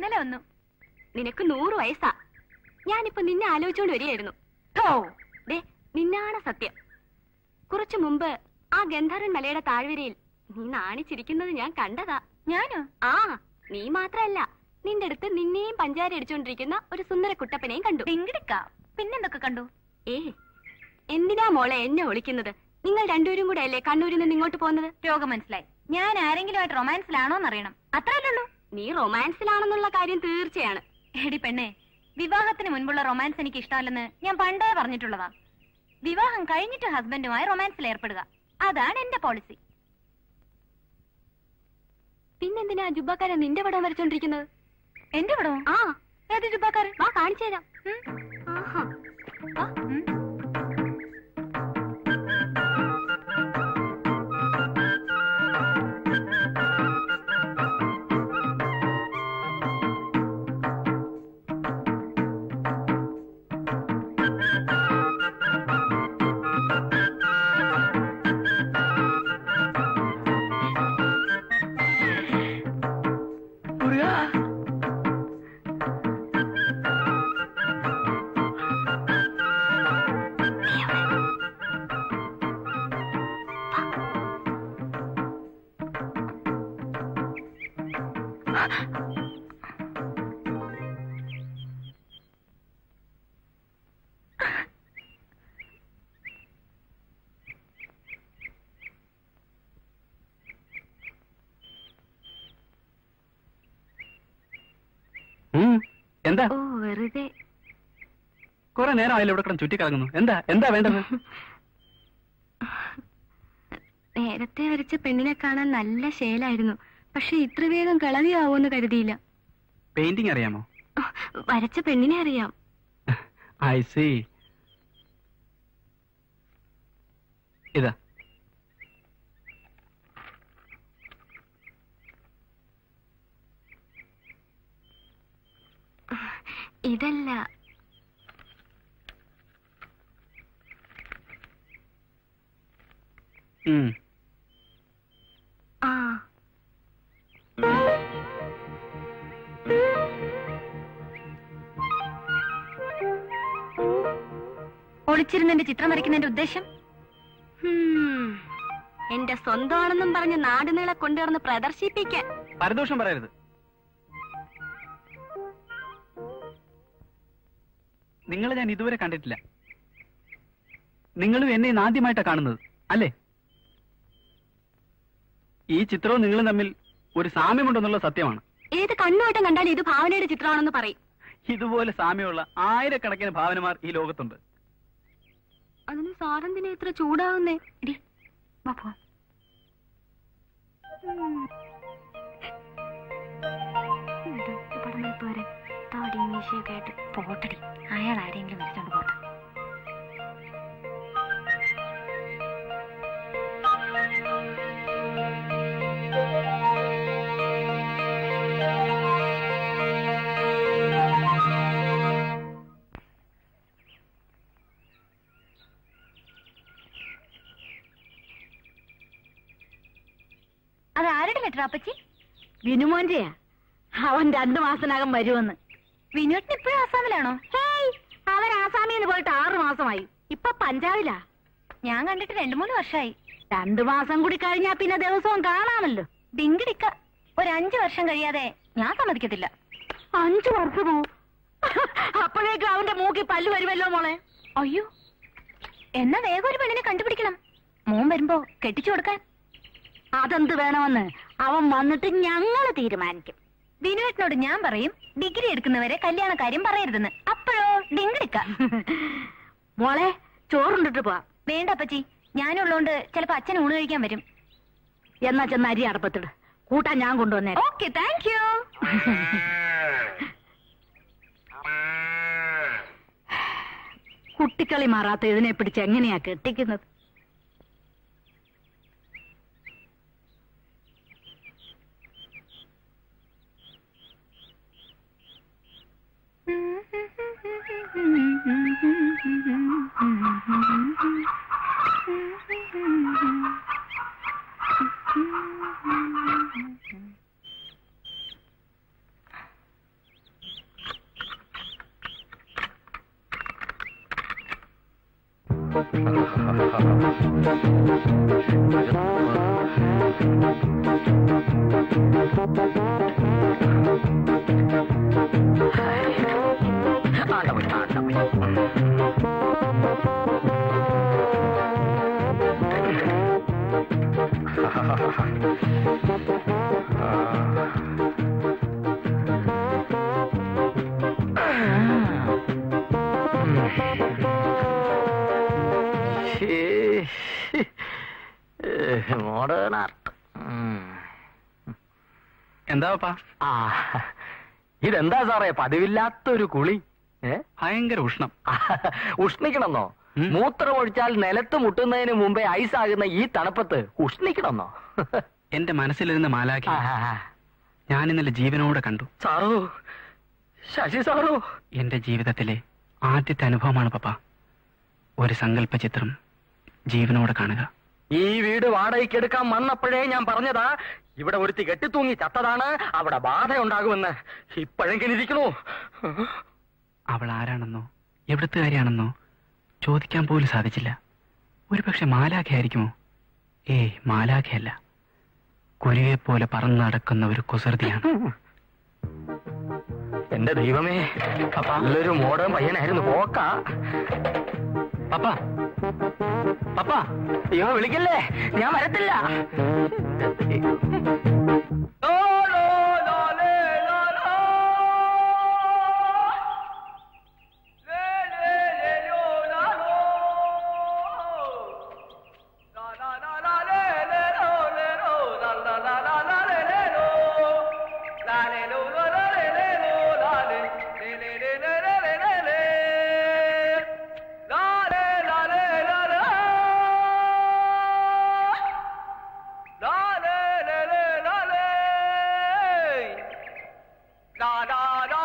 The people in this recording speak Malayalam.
ഇന്നലെ വന്നു നിനക്ക് നൂറ് വയസ്സാ ഞാനിപ്പോ നിന്നെ ആലോചിച്ചോണ്ട് വരികയായിരുന്നു ഥോ, ദേ നിന്നാണ് സത്യം കുറച്ചു മുമ്പ് ആ ഗന്ധർവൻ മലയുടെ താഴ്വരയിൽ നീ നാണിച്ചിരിക്കുന്നത് ഞാൻ കണ്ടതാ ഞാനോ ആ നീ മാത്രല്ല നിന്റെ അടുത്ത് നിന്നെയും പഞ്ചാര അടിച്ചോണ്ടിരിക്കുന്ന ഒരു സുന്ദര കുട്ടപ്പനെയും കണ്ടു പിങ്കിടിക്ക പിന്നെന്തൊക്കെ കണ്ടു ഏ എന്തിനാ മോളെ എന്നെ ഒളിക്കുന്നത് നിങ്ങൾ രണ്ടുപേരും കൂടെ അല്ലേ കണ്ണൂരിൽ നിന്ന് ഇങ്ങോട്ട് പോകുന്നത് രോഗം മനസ്സിലായി ഞാൻ ആരെങ്കിലുമായിട്ട് റൊമാൻസിലാണോ എന്നറിയണം അത്രയല്ലുള്ളൂ നീ റൊമാൻസിലാണെന്നുള്ള കാര്യം തീർച്ചയാണ് എടി പെണ്ണെ വിവാഹത്തിന് മുൻപുള്ള റൊമാൻസ് എനിക്ക് ഇഷ്ടമല്ലെന്ന് ഞാൻ പണ്ടേ പറഞ്ഞിട്ടുള്ളതാ വിവാഹം കഴിഞ്ഞിട്ട് ഹസ്ബൻഡുമായി റൊമാൻസിൽ ഏർപ്പെടുക അതാണ് എന്റെ പോളിസി പിന്നെന്തിനാ ജുബക്കാരൻ നിന്റെ പടം വരച്ചോണ്ടിരിക്കുന്നത് എന്റെ പടവും ആ ഏത് ജുബാക്കാരൻ വാ കാണിച്ചു തരാം ഉം. ആഹാ ആ, ഉം. ഉം. എന്താ ഓ വെറുതെ കുറെ നേരം ആയാലും ഇവിടെ കിടന്ന് ചുറ്റിക്കറങ്ങുന്നു എന്താ എന്താ വേണ്ടത് നേരത്തെ വരച്ച പെണ്ണിനെ കാണാൻ നല്ല ശേലായിരുന്നു പക്ഷെ ഇത്ര വേഗം കളവിയാവോന്ന് കരുതിയില്ല പെയിന്റിംഗ് അറിയാമോ വരച്ച പെണ്ണിനെ അറിയാം ഐ സി ഇതാ ഇതല്ല ഉം. ആ ഒളിച്ചിരുന്നെന്റെ ചിത്രം വരയ്ക്കുന്നതിന്റെ ഉദ്ദേശം ഹും. എന്റെ സ്വന്തമാണെന്നും പറഞ്ഞ് നാടുനീളെ കൊണ്ടുവന്ന് പ്രദർശിപ്പിക്കാൻ പരദോഷം പറയരുത് നിങ്ങളെ ഞാൻ ഇതുവരെ കണ്ടിട്ടില്ല നിങ്ങളും എന്നെ ഇന്ന് ആദ്യമായിട്ടാ കാണുന്നത് അല്ലേ ഈ ചിത്രവും നിങ്ങളും തമ്മിൽ ഒരു സാമ്യമുണ്ടെന്നുള്ള സത്യമാണ് ഏത് കണ്ണുവട്ടം കണ്ടാലും ഇത് ഭാവനയുടെ ചിത്രമാണെന്ന് പറയും ഇതുപോലെ സാമ്യമുള്ള ആയിരക്കണക്കിന് ഭാവനമാർ ഈ ലോകത്തുണ്ട് അതിന് സാറെന്തിനെ ഇത്ര ചൂടാവുന്നേ എടി വാ പോവാം പോരെ താടിയും മീശയൊക്കെ ആയിട്ട് പോട്ടടി അയാൾ ആരെങ്കിലും വിളിച്ചോണ്ട് പോട്ടെ അത് ആരുടെ ലെറ്റർ അപ്പച്ചി വിനുമോന്റെയാ അവൻ രണ്ടു മാസത്തിനകം വരുമെന്ന് വിനോട്ടിന് ഇപ്പോഴും ആസാമിലാണോ ഹേയ് അവൻ ആസാമിൽ നിന്ന് പോയിട്ട് ആറു മാസമായി ഇപ്പൊ പഞ്ചാബിലാ ഞാൻ കണ്ടിട്ട് രണ്ടു മൂന്ന് വർഷമായി രണ്ടു മാസം കൂടി കഴിഞ്ഞാ പിന്നെ ദിവസവും കാണാമല്ലോ ബിങ്കിടിക്ക ഒരു അഞ്ചു വർഷം കഴിയാതെ ഞാൻ സമ്മതിക്കത്തില്ല അഞ്ചു വർഷമോ അപ്പോഴേക്കും അവന്റെ മൂക്കി പല്ല് വരുമല്ലോ മോളെ അയ്യോ എന്നാ വേഗം ഒരു പെണ്ണിനെ കണ്ടുപിടിക്കണം മോൻ വരുമ്പോ കെട്ടിച്ചു കൊടുക്കാൻ അതെന്ത് വേണമെന്ന് അവൻ വന്നിട്ട് ഞങ്ങള് തീരുമാനിക്കും വിനുവേട്ടനോട് ഞാൻ പറയും ഡിഗ്രി എടുക്കുന്നവരെ കല്യാണ കാര്യം പറയരുതെന്ന് അപ്പോഴോ ഡിങ്കിടിക്ക മോളെ ചോറുണ്ടിട്ട് പോവാം വേണ്ട അപ്പച്ചി ഞാനുള്ളോണ്ട് ചിലപ്പോ അച്ഛൻ ഊണ് കഴിക്കാൻ വരും എന്നാ ചെന്ന് അരി അടപ്പത്തിട് കൂട്ടാൻ ഞാൻ കൊണ്ടുവന്നേ ഓക്കെ താങ്ക് യു കുട്ടിക്കളി മാറാത്ത ഇതിനെ പിടിച്ച് എങ്ങനെയാ കെട്ടിക്കുന്നത് ആണ്ടപോയി ആണ്ടപോയി മോഡേൺ ആർട്ട് എന്താ പപ്പാ ആ ഇതെന്താ സാറേ പതിവില്ലാത്തൊരു കുളി ഏ ഭയങ്കര ഉഷ്ണം ഉഷ്ണിക്കണമെന്നോ ഉം. മൂത്രം ഒഴിച്ചാൽ നിലത്ത് മുട്ടുന്നതിന് മുമ്പേ ഐസാകുന്ന ഈ തണുപ്പത്ത് ഉഷ്ണിക്കണമെന്നോ എന്റെ മനസ്സിലിരുന്ന മാലാഖ ആ, ആ, ആ. ഞാൻ ഇന്നലെ ജീവനോടെ കണ്ടു സാറോ ശശി സാറോ എന്റെ ജീവിതത്തിലെ ആദ്യത്തെ അനുഭവമാണ് പപ്പ ഒരു സങ്കല്പ ചിത്രം ജീവനോടെ കാണുക ഈ വീട് വാടകയ്ക്ക് എടുക്കാൻ വന്നപ്പോഴേ ഞാൻ പറഞ്ഞതാ ഇവിടെ ഒരുത്തി കെട്ടിത്തൂങ്ങി ചത്തതാണ് അവിടെ ബാധയുണ്ടാകുമെന്ന് ഇപ്പോഴെങ്കിലും ഇരിക്കണു അവൾ ആരാണെന്നോ എവിടുത്തുകാരിയാണെന്നോ ചോദിക്കാൻ പോലും സാധിച്ചില്ല ഒരു പക്ഷെ മാലാഖയായിരിക്കുമോ ഏയ് മാലാഖയല്ല കുരുവെ പോലെ പറന്നു നടക്കുന്ന ഒരു കുസൃതിയാണ് എന്റെ ദൈവമേ നല്ലൊരു മോഡേൺ പയ്യനായിരുന്നു പോക്ക പപ്പ പപ്പ അയ്യോ വിളിക്കല്ലേ ഞാൻ വരത്തില്ല La la